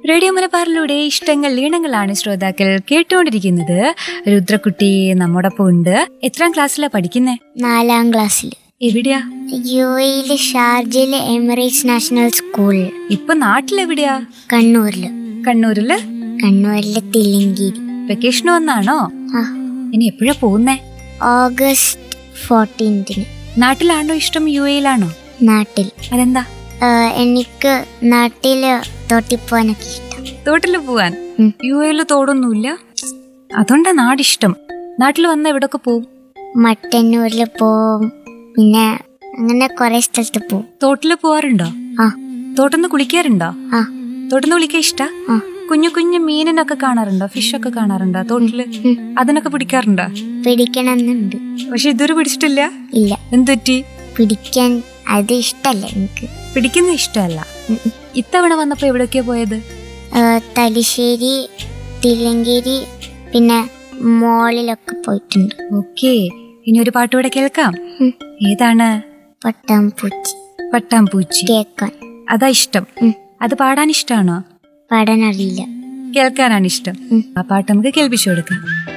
Radio മലബാറിലൂടെ ഇഷ്ടങ്ങൾ ഈണങ്ങളാണ് ശ്രോതാക്കൾ കേട്ടുകൊണ്ടിരിക്കുന്നത് രുദ്രക്കുട്ടി നമ്മോടൊപ്പം ഉണ്ട് എത്രാം ക്ലാസ്സിലാ പഠിക്കുന്നേ നാലാം ക്ലാസ്സിൽ എവിടെയാ യു എയിലെ ഷാർജയിലെ എമിറേറ്റ്സ് നാഷണൽ സ്കൂൾ ഇപ്പൊ നാട്ടിലെവിടെയാ കണ്ണൂരിൽ കണ്ണൂരില് കണ്ണൂരിലെ തില്ലങ്കേരി വെക്കേഷൻ വന്നാണോ ആ ഇനി എപ്പോഴാ പോകുന്നേ ഓഗസ്റ്റ് ഫോർട്ടീൻത്തിന് നാട്ടിലാണോ ഇഷ്ടം യു എയിലാണോ നാട്ടിൽ അതെന്താ ആ, എനിക്ക് നാട്ടിൽ തോട്ടിപ്പോവാനൊക്കെ ഇഷ്ടം തോട്ടില് പോവാൻ ഉം. യു എയില് തോടൊന്നുമില്ല അതുകൊണ്ടാ നാടിഷ്ടം നാട്ടിൽ വന്ന എവിടൊക്കെ പോവും മട്ടന്നൂരിൽ പോവും പിന്നെ അങ്ങനെ കുറെ സ്ഥലത്ത് പോവും തോട്ടില് പോവാറുണ്ടോ ആ തോട്ടന്ന് കുളിക്കാറുണ്ടോ ആ തോട്ടന്ന് കുളിക്കാൻ ഇഷ്ടാ ആ കുഞ്ഞു കുഞ്ഞു മീനിനൊക്കെ കാണാറുണ്ടോ ഫിഷൊക്കെ കാണാറുണ്ടോ തോട്ടില് ഉം. അതിനൊക്കെ പിടിക്കാറുണ്ടോ പിടിക്കണമെന്നുണ്ട് പക്ഷെ ഇതുവരെ പിടിച്ചിട്ടില്ല ഇല്ല എന്തുറ്റി പിടിക്കാൻ അത് ഇഷ്ടല്ല എനിക്ക് പിടിക്കുന്ന ഇഷ്ടമല്ല ഉം ഉം. ഇത്തവണ വന്നപ്പോ എവിടൊക്കെയാ പോയത് ആ, തലശ്ശേരി തില്ലങ്കേരി പിന്നെ മോളിലൊക്കെ പോയിട്ടുണ്ട് ഓക്കേ ഇനി ഒരു പാട്ട് കൂടെ കേൾക്കാം ഉം. ഏതാണ് പട്ടാമ്പൂച്ചി പട്ടാമ്പൂച്ചി കേക്കാൻ അതാ ഇഷ്ടം ഉം. അത് പാടാൻ ഇഷ്ടമാണോ പാടാൻ അറിയില്ല കേൾക്കാനാണ് ഇഷ്ടം ഉം. ആ പാട്ട് നമുക്ക് കേൾപ്പിച്ചു കൊടുക്കാം